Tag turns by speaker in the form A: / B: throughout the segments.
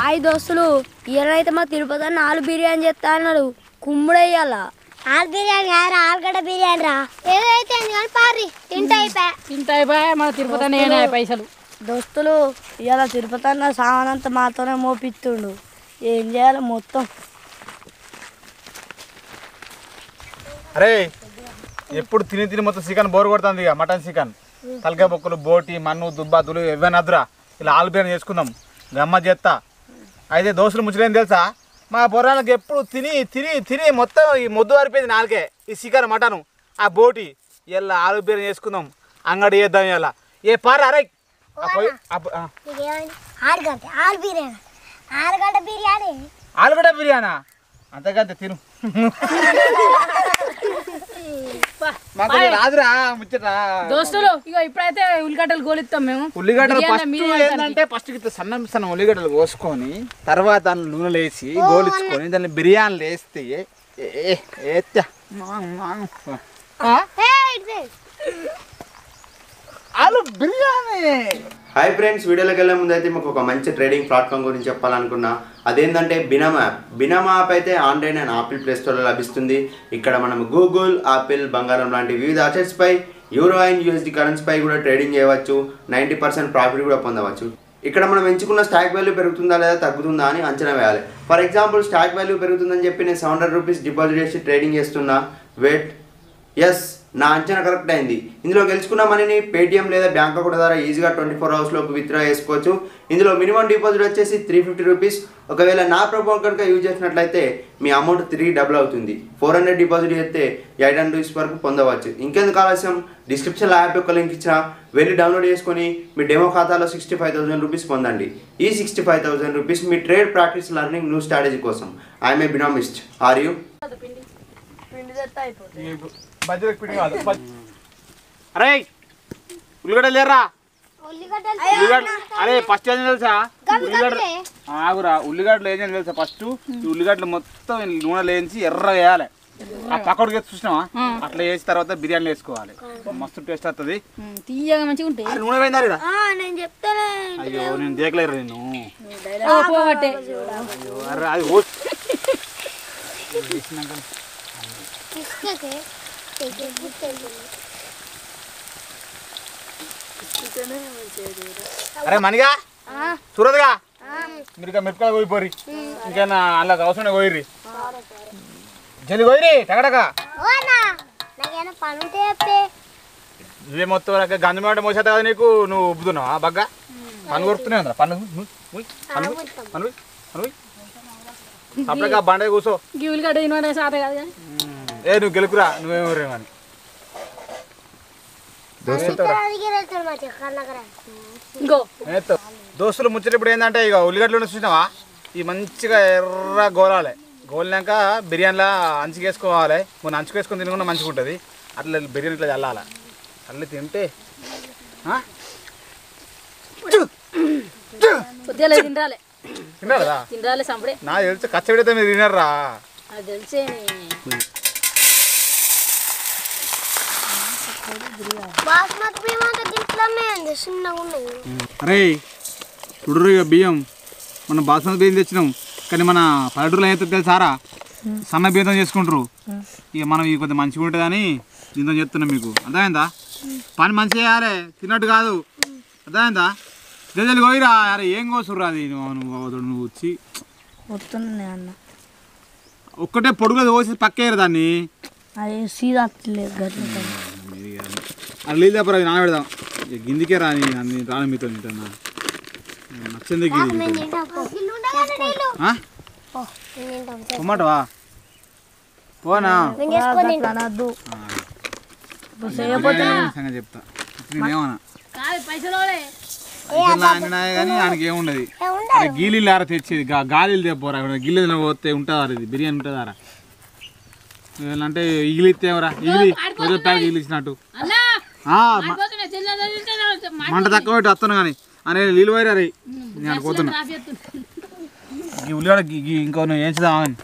A: Hi దోస్తులు ఇయ్యాలైతే మా తిరుపతి అన్న ఆలు బిర్యానీ చేస్తా అన్నాడు కుమ్ముడయ్యాల
B: ఆలు బిర్యానీ కాదురా ఆలుగడ్డ బిర్యానీ రా ఏదైతే కానీ పారి తింటా అయిపోయా
C: ఇంత అయిపోయా మన తిరుపతి నేనే పైసలు
A: దోస్తులు ఇవాళ తిరుపతి అన్న సామానంతా మాతోనే మోపిస్తుండు ఏం చేయాలి మొత్తం
D: అరే ఎప్పుడు తిని తిని మొత్తం చికెన్ బోర్ కొడుతుంది ఇక మటన్ చికెన్ తలకాయ బొక్కలు బోటి మన్ను దుబ్బాతులు ఇవన్నీ అద్దురా ఇలా ఆలు బిర్యానీ చేసుకుందాం గమ్మ చేస్తా అయితే దోశలు ముచ్చలేం తెలుసా మా పొరాలకు ఎప్పుడు తిని తిని తిని మొత్తం ఈ మొద్దు వారిపోయింది నాలుగే ఈ చికెన్ మటను ఆ బోటి ఇలా ఆలు బిర్యానీ చేసుకుందాం అంగడి చేద్దాం ఇలా ఏ పారా అరే ఆ పోయి- ఆ పో- ఆ.
B: నీకేమైంది ఆలుగడ్డ ఆలు బిర్యానీ ఆలుగడ్డ బిర్యానీ
D: ఆలుగడ్డ బిర్యానా అంతకంతే తిను మాకు రాదురా ముచ్చట
C: దోస్తులు ఇగో ఇప్పుడైతే ఉల్లిగడ్డలు గోలిస్తాం మేము
D: ఉల్లిగడ్డలు
C: బిర్యానీ
D: ఫస్ట్
C: మీరే చేస్తారు.
D: ఏంటంటే ఫస్ట్ ఇట్లా సన్నం సన్నం ఉల్లిగడ్డలు కోసుకొని తర్వాత దాన్ని నూనెలు వేసి గోలించుకొని దాన్ని బిర్యానీలు వేస్తే ఏ, ఏ, ఏత్యా. ఆ? ఆలు బిర్యానీ
E: హాయ్ ఫ్రెండ్స్ వీడియోలోకి వెళ్ళే ముందు అయితే మీకు ఒక మంచి ట్రేడింగ్ ప్లాట్ఫామ్ గురించి చెప్పాలనుకున్నా అదేంటంటే బినమ్ యాప్ బినమ్ యాప్ అయితే ఆన్లైన్ అండ్ ఆపిల్ ప్లే స్టోర్లో లభిస్తుంది ఇక్కడ మనం గూగుల్ ఆపిల్ బంగారం లాంటి వివిధ అసెట్స్ పై యూరో అండ్ యూఎస్డి కరెన్సీ పై కూడా ట్రేడింగ్ చేయవచ్చు నైంటీ పర్సెంట్ ప్రాఫిట్ కూడా పొందవచ్చు ఇక్కడ మనం ఎంచుకున్న స్టాక్ వాల్యూ పెరుగుతుందా లేదా తగ్గుతుందా అని అంచనా వేయాలి ఫర్ ఎగ్జాంపుల్ స్టాక్ వాల్యూ పెరుగుతుందని చెప్పి నేను సెవెన్ హండ్రెడ్ రూపీస్ డిపాజిట్ చేసి ట్రేడింగ్ చేస్తున్నా వెయిట్ ఎస్ నా అంచనా కరెక్ట్ అయింది ఇందులో గెలుచుకున్న మనీని పేటిఎం లేదా బ్యాంక్ అకౌంట్ ద్వారా ఈజీగా ట్వంటీ ఫోర్ అవర్స్లోకి విత్డ్రా చేసుకోవచ్చు ఇందులో మినిమం డిపాజిట్ వచ్చేసి త్రీ ఫిఫ్టీ రూపీస్ ఒకవేళ నా ప్రొమో కనుక యూజ్ చేసినట్లయితే మీ అమౌంట్ త్రీ డబుల్ అవుతుంది ఫోర్ హండ్రెడ్ డిపాజిట్ చేస్తే ఎయిట్ హండ్రెడ్ రూపీస్ వరకు పొందవచ్చు ఇంకెందుకు ఆలస్యం డిస్క్రిప్షన్లో యాప్ యొక్క లింక్ ఇచ్చిన వెళ్ళి డౌన్లోడ్ చేసుకొని మీ డెమో ఖాతాలో సిక్స్టీ ఫైవ్ థౌసండ్ రూపీస్ పొందండి ఈ సిక్స్టీ ఫైవ్ థౌసండ్ రూపీస్ మీ trade practice learning new strategy కోసం I'm a Binomist are you
A: పిండి తెస్తే అయిపోతుంది
D: బజ్జీలకు పిండి కాదు బజ్- అరే ఉల్లిగడ్డలు లేరా
B: ఉల్లిగడ్డలు
D: ఉల్లిగడ్డ అరే ఫస్ట్ ఏం తెలుసా ఉల్లిగడ్డ ఆగురా ఉల్లిగడ్డలు ఏం చేయాలి తెలుసా ఫస్ట్ ఈ ఉల్లిగడ్డలు మొత్తం నూనె లేంచి ఎర్రగా వేయాలి ఆ పక్కడికి వేసి చూసినావా అట్లా వేసిన తర్వాత బిర్యానీ వేసుకోవాలి మస్తు టేస్ట్ వస్తుంది
C: ఉమ్, తీయగా మంచిగా ఉంటాయి
D: అరే నూనె పోయిందా రీడా?
A: నేను చెప్తానే
D: అయ్యో నేను దేకలేరు నేను
C: ఓ, పోగొట్టే
D: అయ్యో, అరే అది ఓ వేసినాక
B: ఇసుకకే
D: అరే మనిగా చూరదుగా మీరు ఇక మిరపకాయలు పోయిపోరి ఇంకేనా అలా అవసరం పోయిర్రి జల్ది పోయిరి టగటక
B: ఓనా నాకేమైనా పని ఉంటే చెప్తే
D: ఇవే మొత్తం రక గంధం మాట మోసేత కదా నీకు నువ్వు ఉబ్బుతున్నావా బగ్గా పన్ను కొరుకుతున్నాయి అందరా పన్ను ఉయ్, ఉయ్, పన్ను ఉయ్, పన్ను ఉయ్, పన్ను ఉయ్. సపరేట్గా బండే కూర్చో
C: ఈ ఉల్లిగడ్డ తినడం సాత కాదు కానీ
D: ఏ నువ్వు గెలుకురా నువ్వేమో కానీ
B: అడిగి వెళ్తాడు మా కన్నగర
C: ఇంకో
D: నేస్తావు దోస్తులు ముచ్చటప్పుడు ఏంటంటే ఇక ఉల్లిగడ్డలు చూసినావా ఈ మంచిగా ఎర్ర గోలాలి గోలినాక బిర్యానీలా అంచుకేసుకోవాలి మొన్న అంచుకేసుకొని తినకుండా మంచిగా ఉంటుంది అట్లా బిర్యానీ ఇట్లా చల్లాలి అట్లా తింటే ఆ?
C: పొద్దులే తినరాలే
D: తిన్నారు కదా
C: తినరాలే సంపడే
D: నా తెలిసి కచ్చబడితే మీరు తినర్రా
C: అది తెలిసే
B: బాస్మతి బియ్యం అంతా గిట్లనే ఉంది చిన్నగా ఉన్నాయి
D: అరే చూడరు ఇక బియ్యం మనం బాస్మతి బియ్యం తెచ్చినాం కానీ మన పల్లెటూరులో అయితే తెలుసారా సన్న బియ్యంతో చేసుకుంటారు ఇక మనం ఇక కొంచెం మంచిగా ఉంటుందని దీంతో చెప్తున్నాం మీకు అర్థమైందా పని మంచిగా చేయాలి తిన్నట్టు కాదు అర్థమైందా జల్లి పోయిరా అరే ఏం కోసుర్రా అది నువ్వు నువ్వు అవతోడు నువ్వు వచ్చి
A: వస్తున్నాయి అన్న
D: ఒక్కటే పొడుగులో కోసి పక్కేయరు దాన్ని
A: అది సీదా లేదు గట్ల
D: అది నీళ్ళు తప్పరా అది నానబెడదాం ఇక గిందికే రాని అన్ని రాని మీతో తింటున్నా నచ్చింది గిది ఆ? పొమ్మంటావా పోనా
A: అనద్దు
D: సంగతి చెప్తా ఇప్పుడు నేనేమన్నా
C: కాదు పైసలు వాళ్ళే.
D: పైసలు ఆడినాయి కానీ ఆయనకి ఏముండదు అరే గీలీలు ఆర తెచ్చేది గా గాలీలు తెప్పోరా గిల్లెలు పోతే ఉంటుందా ఇది బిర్యానీ ఉంటుందారా అంటే ఇగిలి ఇస్తేవరా ఇగిలి కొద్దిగా ప్యాక్ ఇగిలి ఇచ్చినట్టు
C: అన్నా
D: ఆ, మ-
C: పోతున్నా చెల్లె చదివితే మా
D: మంట తక్కువ పెట్టి వస్తాను కానీ అనే నీళ్ళు పోయిరా రే నేను పోతున్నా
C: కాఫీ ఎత్తున్నా.
D: ఈ ఉల్లిగడ గీ- గీ ఇంకో నువ్వు ఏం చేద్దామని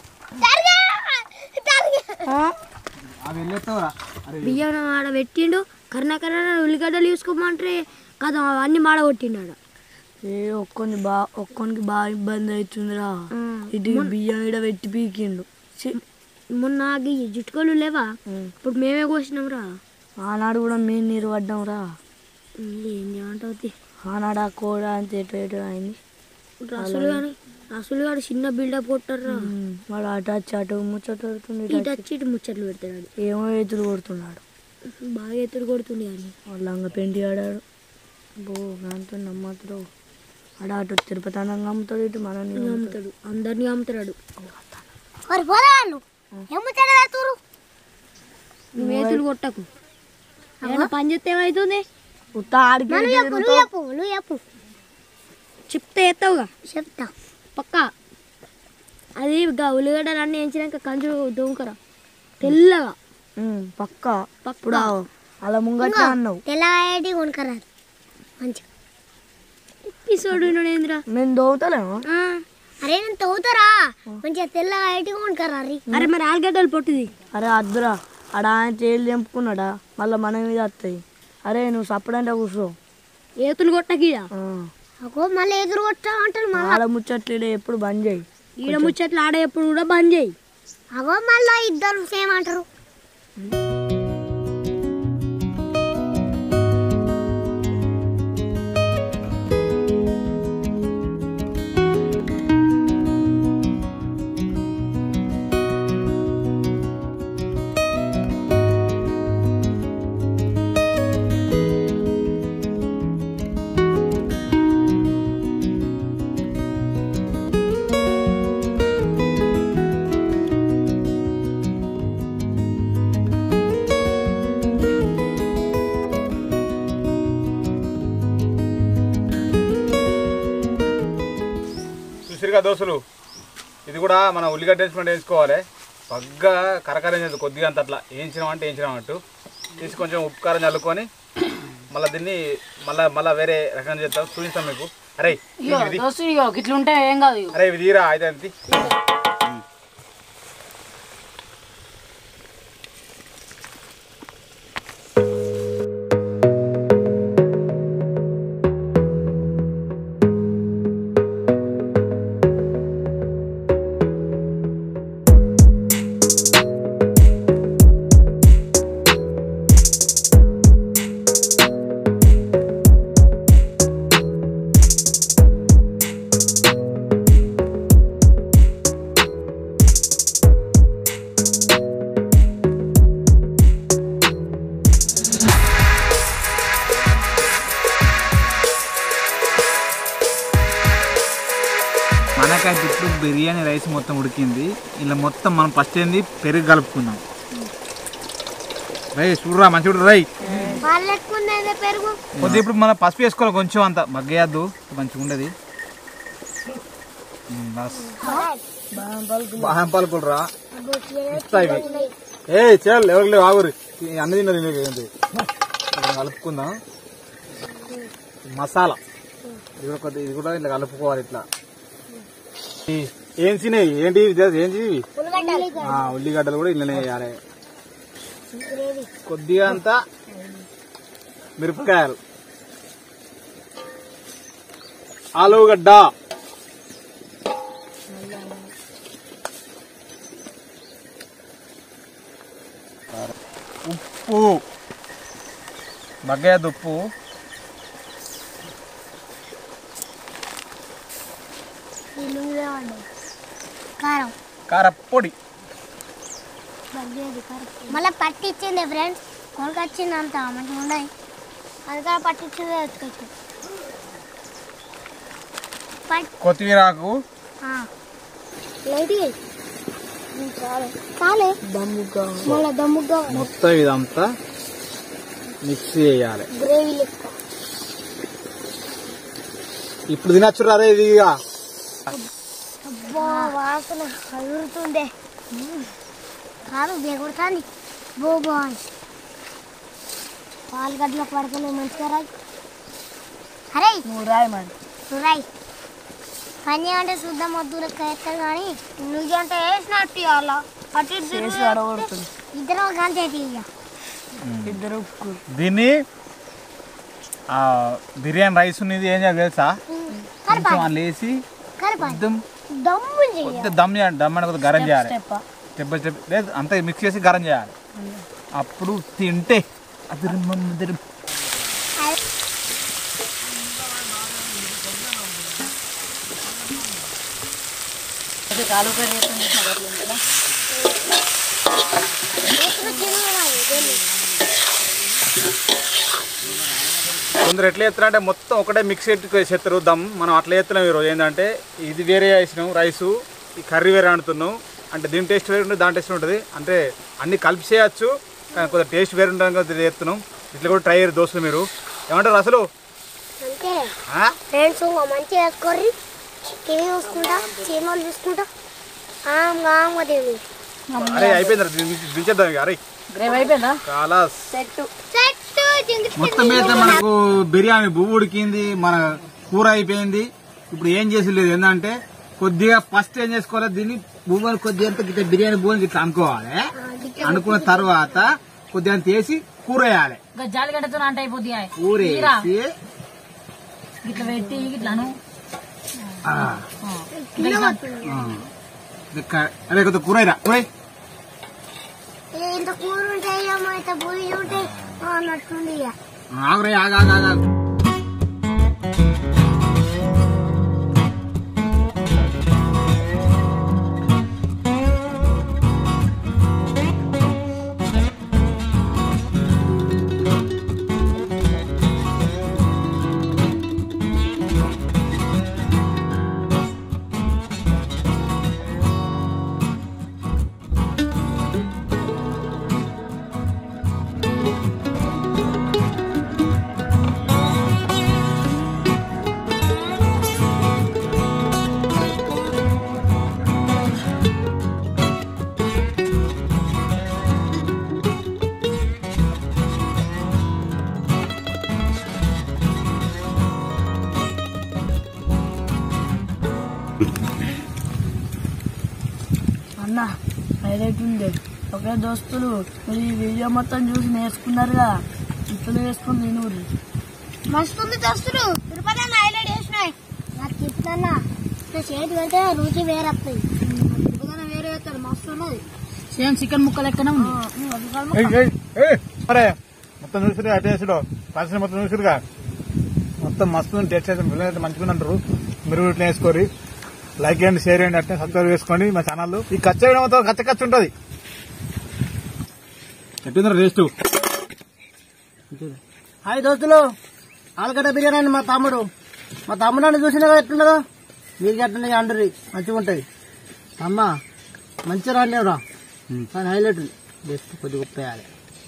D: అవి వెళ్ళేస్తావురా అరే
A: బియ్యం ఆడ పెట్టిండు కర్ణకర్ణ ఉల్లిగడ్డలు తీసుకోమంటే కదా అవన్నీ మాడ కొట్టిండు ఆడ ఏ ఒక్కొని బా ఒక్కొనికి బాగా ఇబ్బంది అవుతుందిరా ఇటు బియ్యం ఇడ పెట్టి పీకిండు ఛీ,
B: మొన్న ఈ జుట్టుకోలు లేవా ఇప్పుడు మేమే కోసినాం రా
A: ఆనాడు కూడా మేము నీరు పడ్డాం రా
B: ఏం చేయమంటావు తీ.
A: ఆనాడు ఆ కోడ అంత ఎటు ఎటు అయింది
B: రసులు కానీ రసులు గారు చిన్న బిల్డప్ కొట్టారు
A: ఉమ్, వాడు అటు వచ్చి అటు ముచ్చట పెడుతుండు ఇటు
B: ఇటు
A: వచ్చి
B: వచ్చి ఇటు ముచ్చట్లు పెడతాడు
A: ఏమో ఎదురు కొడుతున్నాడు
B: బాగా ఎత్తుడు కొడుతుంది కానీ
A: వాళ్ళ లంగ పెంటి ఆడాడు బో దాంతో నమ్మతుడు ఆడ అటు తిరుపతి అన్నంగా అమ్ముతాడు ఇటు మనని
B: అమ్ముతాడు అందరినీ అమ్ముతాడు
F: మరి పోరాళ్ళు ఏముచ్చాడు తూరు
B: నువ్వు ఎత్తుడు కొట్టకు ఏమైనా పని చేస్తే ఏమవుతుంది
A: ఉత్త ఆడికి
F: నువ్వు
A: ఇటు
F: చెప్పు నువ్వు
A: తిరుగుతావు.
F: చెప్పు నువ్వు చెప్పు
B: చెప్తే ఎత్తావుగా
F: చెప్తా
B: పక్కా అది గా ఉల్లిగడ్డలు అన్నీ వేయించినాక కంచు దొంకరా తెల్లగా
A: ఉమ్, పక్క
B: పక్కా.
A: ఇప్పుడు అలా ముంగట్నే అన్నావు
F: తెల్లవాడి కొనుక్కరారు మంచిగా
B: ఎపిసోడ్ ఏంద్రా
A: మేము దోవుతలేము
F: అరే నేను తవ్వుతారా మంచిగా తెల్లవాడి కొనుక్కరారు
B: అరే మరి ఆలుగడ్డలు పొట్టిది
A: అరే అద్దురా ఆడ ఆయన తేలు తెంపుకున్నాడా మళ్ళీ మన మీద వస్తాయి అరే నువ్వు సప్పుడంటే కూర్చో
B: ఏతులు కొట్టకీడ
A: ఆ.
F: అగో మళ్ళీ ఎదురు కొట్టా అంటారు మళ్ళీ
A: ఆడ ముచ్చట్లు ఈడ ఎప్పుడు బంద్ చేయి
B: ఈడ ముచ్చట్లు ఆడే ఎప్పుడు కూడా బంద్ చేయి
F: అగో మళ్ళీ ఇద్దరు సేమ్ అంటారు
D: చూసిరుగా దోస్తులు ఇది కూడా మన ఉల్లిగడ్డ వేసుకుంటే వేసుకోవాలి పగ్గా కరకరం చేసి కొద్దిగా అంత అట్లా వేయించినాం అంటే వేయించినాం అన్నట్టు తీసి కొంచెం ఉప్పు కారం చల్లుకొని మళ్ళీ దీన్ని మళ్ళీ మళ్ళీ వేరే రకంగా చేస్తాం చూపిస్తాం మీకు అరే
C: ఇగో
D: ఇది
C: దోస్తు ఇగో ఇట్లా ఉంటే ఏం కాదు ఇగో
D: అరే ఇది తీరా అయితే అంతి మనకైతే ఇప్పుడు బిర్యానీ రైస్ మొత్తం ఉడికింది ఇలా మొత్తం మనం ఫస్ట్ ఏంది పెరుగు కలుపుకుందాం రై చూడరా మంచిగా రై
F: వాళ్ళు ఎక్కువ పెరుగు
D: కొద్దిగా ఇప్పుడు మనం పసుపు వేసుకోవాలి కొంచెం అంత మగ్గేయద్దు మంచిగా ఉండదు ఉమ్, బస్ బాహం పలుకులు రా ఇస్తా ఇవి ఏ చేయాలి ఎవరికి లేవు ఆగురు ఈ అన్ని తిన్నారు ఇవి ఏంటి ఇప్పుడు కలుపుకుందాం మసాలా ఇది కూడా కొద్దిగా ఇది కూడా ఇట్లా కలుపుకోవాలి ఇట్లా ఈ- ఏం తినేవి ఏంటి ఇవి? ఏంటి ఇవి ఆ, ఉల్లిగడ్డలు కూడా ఇళ్ళనే వేయాలి కొద్దిగా అంతా మిరపకాయలు ఆలుగడ్డ ఉప్పు మగ్గయ్యది ఉప్పు
F: కారం
D: కారపొడి
F: మళ్ళీ పట్టించింది ఫ్రెండ్స్ కొనుకొచ్చింది అంత మంచిగా ఉన్నాయి అందుకని పట్టించింది ఎత్తుకొచ్చు పట్
D: కొత్తిమీర ఆకు
F: లేది చాలే చాలే
A: దమ్ముగా
F: మళ్ళీ దమ్ముగా
D: మొత్తం ఇదంతా మిక్స్ చేయాలి
F: గ్రేవీ లెక్క
D: ఇప్పుడు తినచ్చు రే ఇది ఇక.
F: అబ్బా వాసన కదురుతుండే కాదు బేగుడుతుంది బో బాయ్ పాలుగడ్డల పడకలు మంచిగా రాయి అరే
A: నువ్వు రాయి మరి
F: నువ్వు రాయి పని అంటే చూద్దాం వద్దు లెక్క ఎత్తాడు కానీ నువ్వంటే వేసినట్టు ఇవాళ అటు ఇటు
A: చేసి
F: తిరుగు.
A: అడగొడుతుంది
F: ఇద్దరం గంతే తీయ
A: ఇద్దరు ఉప్పు.
D: దీన్ని ఆ, బిర్యానీ రైస్ ఉన్నది ఏం చేయాలి తెలుసా కొంచెం అందులో వేసి
F: కలపాలి
D: మొత్తం
F: దమ్ము చెయ్యి
D: కొద్దిగా దమ్ చేయాలి దమ్ అని కొద్దిగా గరం చేయాలి స్టెప్ బై స్టెప్ లేదు అంతా మిక్స్ చేసి గరం చేయాలి అప్పుడు తింటే అదిరిమ్ అదిరిమ్.
C: కాలు కర్రీ వేసుకొని చేసిన అట్లా ఉంటుందా?
F: ఎప్పుడు తినరాదు వెళ్ళి
D: కొందరు ఎట్లా చేస్తారంటే మొత్తం ఒకటే మిక్స్ చేస్తారు దమ్ మనం అట్లా చేస్తున్నాం ఈరోజు ఏంటంటే ఇది వేరే వేసినాం రైసు ఈ కర్రీ వేరే వండుతున్నాం అంటే దీని టేస్ట్ వేరే ఉంటుంది దాని టేస్ట్ ఉంటుంది అంటే అన్ని కలిపి చేయొచ్చు కానీ కొంచెం టేస్ట్ వేరే ఉంటుంది కదా చేస్తున్నాం ఇట్లా కూడా ట్రై చేయరు దోస్తులు మీరు ఏమంటారు అసలు
F: అంతే
D: ఆ?
F: ఫ్రెండ్స్ మంచిగా వేసుకోర్రి టీవీ చూసుకుంటా సినిమాలు చూసుకుంటా ఆమ్గా ఆమ్గా తిని
D: అరే అయిపోయింది దించేద్దాం ఇక అరే
C: గ్రేవ్ అయిపోయిందా
D: చాలా
F: చెట్టు చెట్టు జింగి
D: మొత్తం మీద మనకు బిర్యానీ బువ్వు ఉడికింది మన కూర అయిపోయింది ఇప్పుడు ఏం చేసి లేదు ఏంటంటే కొద్దిగా ఫస్ట్ ఏం చేసుకోవాలి దీన్ని బువ్వలు కొద్దిగా అంత గిట్ల బిర్యానీ బువ్వని ఇట్లా అనుకోవాలి అనుకున్న తర్వాత కొద్దిగా అంత వేసి కూర వేయాలి
C: ఇంకా జాలి గడ్డతో అంటే అయిపోద్ది ఆయ్.
D: కూర
C: తీరా.
D: వేసి
C: ఇట్లా పెట్టి ఇట్లాను
D: ఆ, ఆ. ఇక్క- అదే కొద్దిగా కూర వేయరా కూర వేయ్.
F: ఇంత కూర ఉంటాయి ఏమో ఇంత బుయ్యి ఉంటాయి అన్నట్టుంది ఇక
D: ఆగురే ఆగు ఆగు ఆగు, ఆగు
A: అన్న హైలైట్ ఉంది ఒకే దోస్తులు మీరు ఈ వీడియో మొత్తం చూసి నేర్చుకున్నారుగా ఇప్పుడు వేసుకుని తినూరు
F: మస్తుంది దోస్తులు తిరుపతి అన్న హైలైట్ చేసినాయి నాకు చెప్తున్నా ఇట్లా చేతి పెడితే రుచి వేరే వస్తుంది తిరుపతి వేరే వేస్తారు మస్తు ఉన్నది
C: సేమ్ చికెన్ ముక్క లెక్కనే ఉంది
D: ఏయ్, ఏయ్, ఏయ్, అరే మొత్తం చూసిరు ఆ టేస్ట్ పరిశ్రమ మొత్తం చూసిరుగా మొత్తం మస్తు టేస్ట్ అయితే పిల్లలు మంచిగా అంటారు మీరు ఇట్లా వేసుకోరి లైక్ చేయండి షేర్ చేయండి అట్నే సబ్స్క్రైబ్ చేసుకోండి మా ఛానల్ ఈ కచ్చ వేయడం మొత్తం కచ్చ కచ్చ ఉంటుంది ఎట్టిందో టేస్ట్
G: హాయ్ దోస్తులు ఆలుగడ్డ బిర్యానీ అండి మా తమ్ముడు మా తమ్ముడు చూసినా కదా ఎట్లున్నదో మీరు అట్లనే అండ్రి మంచిగా ఉంటుంది అమ్మ మంచిగా రాండివరా కానీ హైలైట్ ఉంది బెస్ట్ కొద్దిగా ఉప్పు వేయాలి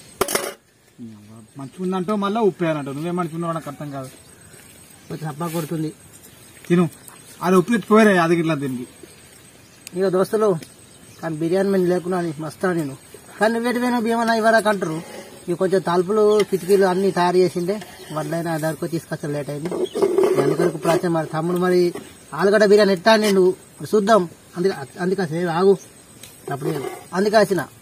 D: మంచిగా ఉందంటో మళ్ళీ ఉప్పు వేయాలంటావు నువ్వేం మంచిగా నాకు అర్థం కాదు
G: కొంచెం సప్పా కొడుతుంది
D: తిను అది ఉప్పు పోయారా అది ఇట్లా దీనికి
G: ఇక దోస్తులు కానీ బిర్యానీ మీద లేకున్నా అని మస్తా నేను కానీ నువ్వేటి పోయినా భీమన్నా ఇవ్వరాక అంటారు ఇక కొంచెం తలుపులు కిటికీలు అన్ని తయారు చేసిండే వడ్లైనా దగ్గరకు తీసుకొచ్చా లేట్ అయింది అందుకొరకు ప్రాచీన మరి తమ్ముడు మరి ఆలుగడ్డ బిర్యానీ ఎట్టా నేను చూద్దాం అందుకే అందుకే ఆగు అప్పుడు అందుకే వచ్చిన